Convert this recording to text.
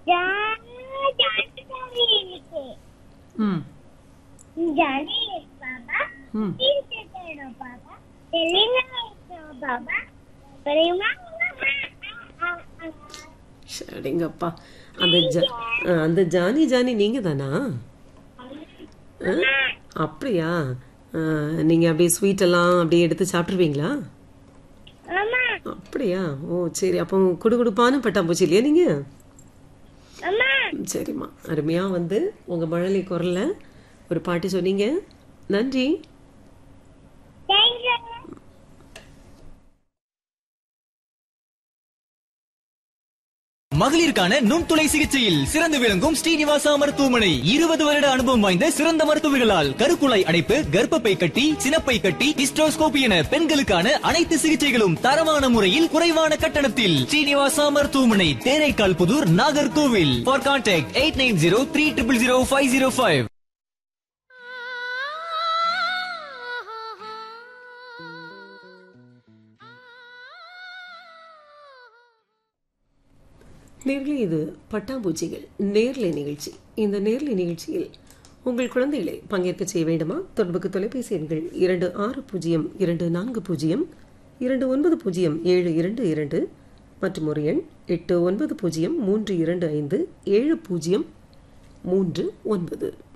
जा- जानकारी लिखे ம் जाने बाबा ம் तीन से तेरो बाबा तेलिंगा बाबा प्रेमा சரிங்கப்பா அந்த ஜா ஆ, அந்த ஜானி ஜானி நீங்க தானா ஆ? அப்படியா ஆ, நீங்க அப்படியே ஸ்வீட் எல்லாம் அப்படியே எடுத்து சாப்பிட்டுருவீங்களா அம்மா அப்படியா ஓ சரி அப்போ குடுகுடுப்பான பட்டாம்பூச்சி இல்லையா நீங்க அம்மா ம், சரிம்மா அருமையா வந்து உங்க மழலை குரல்ல ஒரு பாட்டு சொன்னீங்க நன்றி தேங்க்யூ மகளிருக்கான நுண்துளை சிகிச்சையில் சிறந்து விளங்கும் ஸ்ரீனிவாசா மருத்துவமனை இருபது வருட அனுபவம் வாய்ந்த சிறந்த மருத்துவர்களால் கருக்குழாய் அடைப்பு கர்ப்பப்பை கட்டி சினப்பை கட்டி ஹிஸ்டோஸ்கோபி என பெண்களுக்கான அனைத்து சிகிச்சைகளும் தரமான முறையில் குறைவான கட்டணத்தில் ஸ்ரீனிவாசா மருத்துவமனை Theraikal Puthur Nagercoil for contact eight nine zero three triple zero five zero five நேர்களே இது பட்டாம்பூச்சிகள் நேர்லை நிகழ்ச்சி இந்த நேர்லை நிகழ்ச்சியில் உங்கள் குழந்தைகளை பங்கேற்க செய்ய வேண்டுமா தொடர்புக்கு தொலைபேசி எண்கள் இரண்டு ஆறு பூஜ்ஜியம் இரண்டு நான்கு பூஜ்ஜியம் இரண்டு ஒன்பது பூஜ்ஜியம் ஏழு இரண்டு இரண்டு மற்றும் ஒரு எண் எட்டு ஒன்பது பூஜ்ஜியம் மூன்று இரண்டு ஐந்து ஏழு பூஜ்ஜியம் மூன்று ஒன்பது